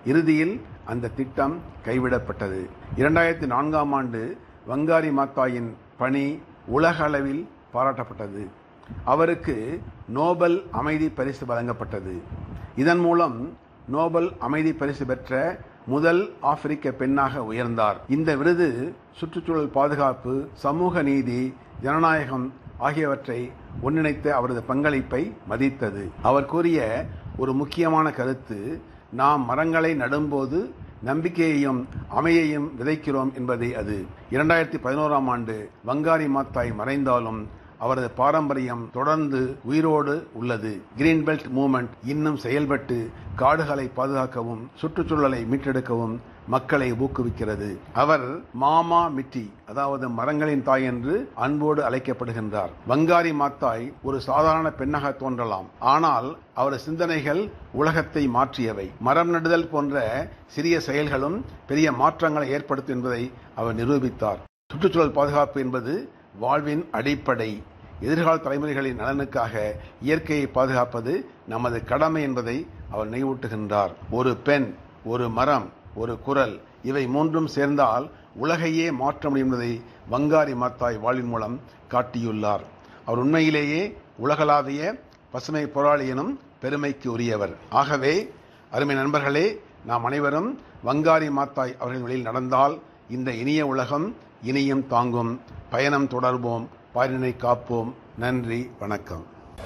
இறுதியில் அந்த திட்டம் கைவிடப்பட்டது இரண்டாயிரத்தி நான்காம் ஆண்டு வங்காரி மாத்தாயின் பணி உலக அளவில் பாராட்டப்பட்டது அவருக்கு நோபல் அமைதி பரிசு வழங்கப்பட்டது இதன் மூலம் நோபல் அமைதி பரிசு பெற்ற முதல் ஆப்பிரிக்க பெண்ணாக உயர்ந்தார் இந்த விருது சுற்றுச்சூழல் பாதுகாப்பு சமூக நீதி ஜனநாயகம் ஆகியவற்றை ஒன்றிணைத்த அவரது பங்களிப்பை மதித்தது அவர் கூறிய ஒரு முக்கியமான கருத்து நாம் மரங்களை நடும்போது நம்பிக்கையையும் அமையையும் விதைக்கிறோம் என்பதே அது இரண்டாயிரத்தி பதினோராம் ஆண்டு வங்காரி மாத்தாய் மறைந்தாலும் அவரது பாரம்பரியம் தொடர்ந்து உயிரோடு உள்ளது கிரீன் பெல்ட் மூவ்மெண்ட் இன்னும் செயல்பட்டு காடுகளை பாதுகாக்கவும் சுற்றுச்சூழலை மீட்டெடுக்கவும் மக்களை ஊக்குவிக்கிறது அவர் மாமா மிட்டி அதாவது மரங்களின் தாய் என்று அன்போடு அழைக்கப்படுகின்றார் வங்காரி மாத்தாய் ஒரு சாதாரண பெண்ணாக தோன்றலாம் ஆனால் அவரது சிந்தனைகள் உலகத்தை மாற்றியவை மரம் நடுதல் போன்ற சிறிய செயல்களும் பெரிய மாற்றங்களை ஏற்படுத்தும் என்பதை அவர் நிரூபித்தார் சுற்றுச்சூழல் பாதுகாப்பு என்பது வாழ்வின் அடிப்படை எதிர்கால தலைமுறைகளின் நலனுக்காக இயற்கையை பாதுகாப்பது நமது கடமை என்பதை அவர் நினைவூட்டுகின்றார் ஒரு பெண் ஒரு மரம் ஒரு குரல் இவை மூன்றும் சேர்ந்தால் உலகையே மாற்ற முடியும் என்பதை வங்காரி மாத்தாய் வாழ்வின் மூலம் காட்டியுள்ளார் அவர் உண்மையிலேயே உலகளாவிய பசுமை போராளி எனும் பெருமைக்கு உரியவர் ஆகவே அருமை நண்பர்களே நாம் அனைவரும் வங்காரி மாத்தாய் அவர்களின் வழியில் நடந்தால் இந்த இனிய உலகம் இனியும் தாங்கும் பயணம் தொடர்வோம் பாரினை காப்போம் நன்றி வணக்கம்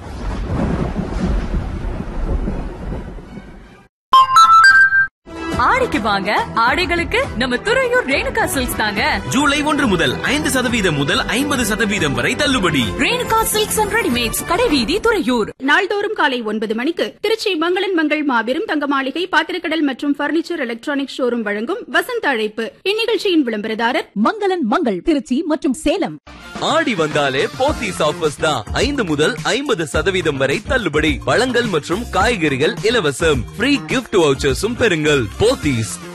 ஆடிக்கு வாங்க ஆடைகளுக்கு நம்ம துறையூர் ரேணுகா சில்க்ஸ் தாங்க ஜூலை ஒன்று முதல் ஐந்து சதவீதம் முதல் ஐம்பது சதவீதம் வரை தள்ளுபடி ரேணுகா சில்க்ஸ் அண்ட் ரெடிமேட்ஸ் கடைவீதி துறையூர் நாள்தோறும் காலை ஒன்பது மணிக்கு திருச்சி மங்களன் மங்கள் மாபெரும் தங்க மாளிகை பாத்திரக்கடல் மற்றும் பர்னிச்சர் எலக்ட்ரானிக் ஷோரூம் வழங்கும் வசந்த அழைப்பு இந்நிகழ்ச்சியின் விளம்பரதாரர் மங்களன் மங்கள் திருச்சி மற்றும் சேலம் ஆடி வந்தாலே போத்தீஸ் ஆஃபர்ஸ் தான் ஐந்து முதல் ஐம்பது சதவீதம் வரை தள்ளுபடி பழங்கள் மற்றும் காய்கறிகள் இலவசம் ஃப்ரீ கிஃப்ட் வவுச்சர்ஸும் பெறுங்கள் போத்தீஸ்